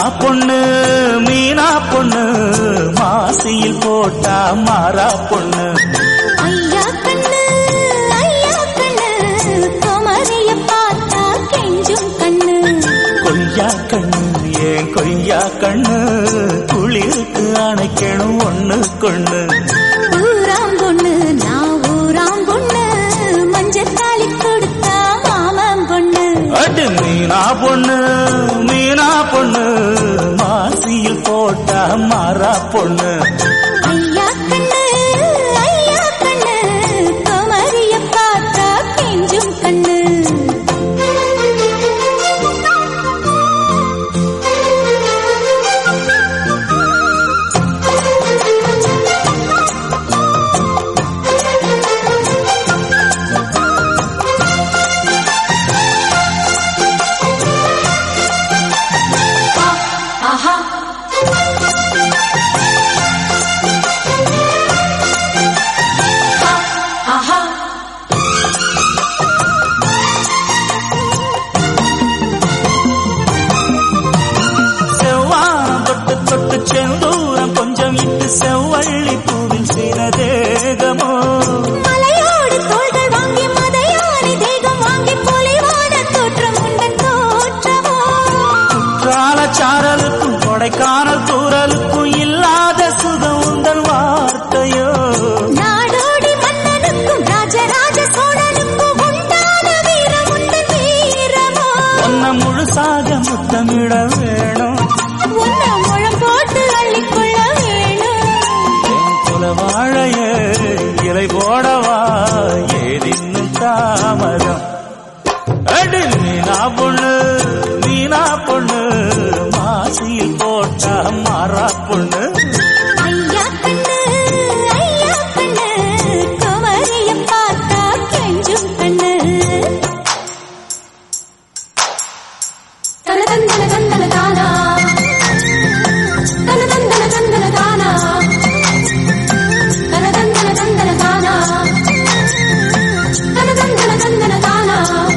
பொண்ணு மீனா பொண்ணு மாசியில் போட்டா மாறா பொண்ணு ஐயா கண்ணு ஐயா கண்ணு குமரிய பார்த்தா கெஞ்சும் கண்ணு கொய்யா கண்ணு ஏன் கொய்யா கண்ணு குளிருக்கு அணைக்கணும் ஒண்ணு கொண்ணு ஊராம் பொண்ணு நான் ஊராம் பொண்ணு மஞ்சத்தாலி கொடுத்தா மாமன் பொண்ணு அடு மீனா பொண்ணு மீனா பொண்ணு மாசியில் போட்டா மாறா பொண்ணு ஐயா கண்ணு ஐயா கண்ணு குமரிய பார்த்தா கெஞ்சும் கண்ணு ஆஹா ஆஹா செவ்வானம் தொட்டு தொட்டு செந்தூரம் கொஞ்சம் இட்டு செவ்வள்ளி பூவில் சில தேகமோ மலையோடு தோள்கள் வாங்கி மதையானை தேகம் வாங்கி பொலிவான தோற்றம் உண்டன் தோற்றமோ குற்றால சாரலுக்கும் கொடைக்கானல் தூரலுக்கும் இல்லாத சுகம் உந்தன் வார்த்தையோ நாடோடி மன்னனுக்கும் ராஜராஜ சோழனுக்கும் உண்டான வீரம் உண்டன் வீரமோ ஒன்ன முழுசாக முத்தமிட வேணும் உன்ன முழம் போட்டு அள்ளிக்கொள்ள வேணும் என் குல வாழைய இலை போடவா ஏதின்னும் தாமதம் அடி மீனா பொண்ணு மீனா பொண்ணு மாசியில் போட்டா மாறா பொண்ணு ஐயா கண்ணு ஐயா கண்ணு குமரிய பார்த்தா கெஞ்சும் கண்ணு தனதந்தன தந்தன தானா தனதந்தன தந்தன தானா தனதந்தன தந்தன தானா தனதந்தன தந்தன தானா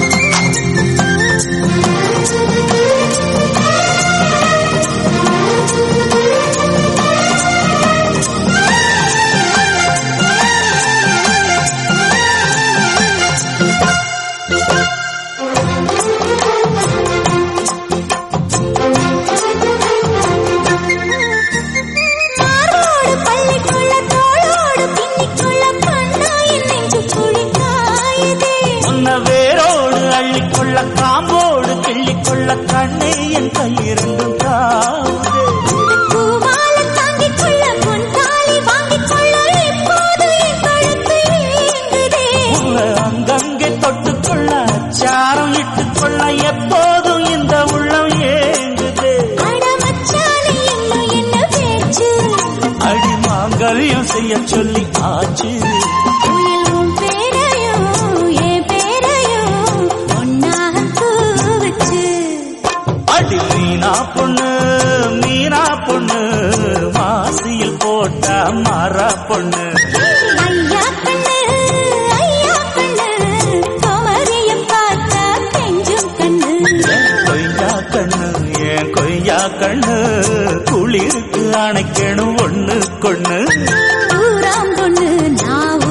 மாரோடு பள்ளிக்குள்ள தோளோடு பின்னிக்குள்ள கண்ணாயின் நெஞ்சு குழி காயுதே உன்ன வேரோடு அள்ளிக்கொள்ள காம்போடு கிள்ளிக்கொள்ள கண்ணே என் கையிரண்டும் தாவுதே பூவால தாங்கிக் கொள்ள பொன்தாலி வாங்கிக் கொள்ள இப்போது என் கழுத்து ஏங்குதே உள்ள அங்கங்கே தொட்டுக்கொள்ள அச்சாரம் இட்டுக்கொள்ள எப்போதும் இந்த உள்ளம் ஏங்குது அட மச்சானே இன்னும் என்ன பேச்சு அடி மாங்கல்யம் செய்ய சொல்லி ஆச்சு உயில் உன் பேரையும் என் பேரையும் ஒன்னாக கூவச்சு அடி மீனா பொண்ணு மீனா பொண்ணு மாசியில் போட்டா மாறா பொண்ணு ஐயா கண்ணு ஐயா கண்ணு குமரிய பார்த்தா கெஞ்சும் கண்ணு என் கொய்யா கண்ணு என் கொய்யா கண்ணு குளிருக்கு அணைக்கணும் ஒண்ணு கொண்ணு ஊராம் பொண்ணு நான்